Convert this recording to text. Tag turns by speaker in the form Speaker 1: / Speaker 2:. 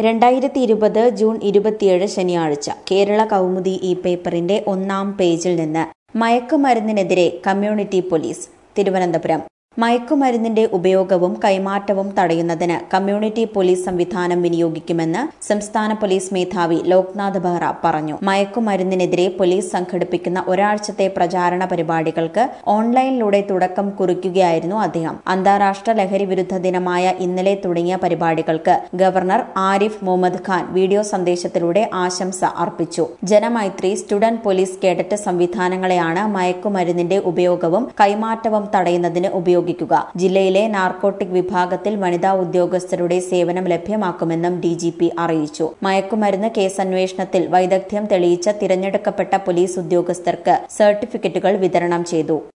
Speaker 1: രണ്ടായിരത്തി ഇരുപത് ജൂൺ ഇരുപത്തിയേഴ് ശനിയാഴ്ച കേരള കൗമുദി ഈ പേപ്പറിന്റെ ഒന്നാം പേജിൽ നിന്ന് മയക്കുമരുന്നിനെതിരെ കമ്മ്യൂണിറ്റി പോലീസ് തിരുവനന്തപുരം മയക്കുമരുന്നിന്റെ ഉപയോഗവും കൈമാറ്റവും തടയുന്നതിന് കമ്മ്യൂണിറ്റി പോലീസ് സംവിധാനം വിനിയോഗിക്കുമെന്ന് സംസ്ഥാന പോലീസ് മേധാവി ലോക്നാഥ് ബെഹ്റ പറഞ്ഞു മയക്കുമരുന്നിനെതിരെ പോലീസ് സംഘടിപ്പിക്കുന്ന ഒരാഴ്ചത്തെ പ്രചാരണ പരിപാടികൾക്ക് ഓൺലൈനിലൂടെ തുടക്കം കുറിക്കുകയായിരുന്നു അദ്ദേഹം അന്താരാഷ്ട്ര ലഹരി വിരുദ്ധ ദിനമായ ഇന്നലെ തുടങ്ങിയ പരിപാടികൾക്ക് ഗവർണർ ആരിഫ് മുഹമ്മദ് ഖാൻ വീഡിയോ സന്ദേശത്തിലൂടെ ആശംസ അർപ്പിച്ചു ജനമൈത്രി സ്റ്റുഡന്റ് പോലീസ് കേഡറ്റ് സംവിധാനങ്ങളെയാണ് മയക്കുമരുന്നിന്റെ ഉപയോഗവും കൈമാറ്റവും തടയുന്നതിന് ഉപയോഗിക്കുക ജില്ലയിലെ നാർക്കോട്ടിക് വിഭാഗത്തിൽ വനിതാ ഉദ്യോഗസ്ഥരുടെ സേവനം ലഭ്യമാക്കുമെന്നും ഡിജിപി അറിയിച്ചു മയക്കുമരുന്ന് കേസന്വേഷണത്തിൽ വൈദഗ്ധ്യം തെളിയിച്ച തിരഞ്ഞെടുക്കപ്പെട്ട പോലീസ് ഉദ്യോഗസ്ഥർക്ക് സർട്ടിഫിക്കറ്റുകൾ വിതരണം ചെയ്തു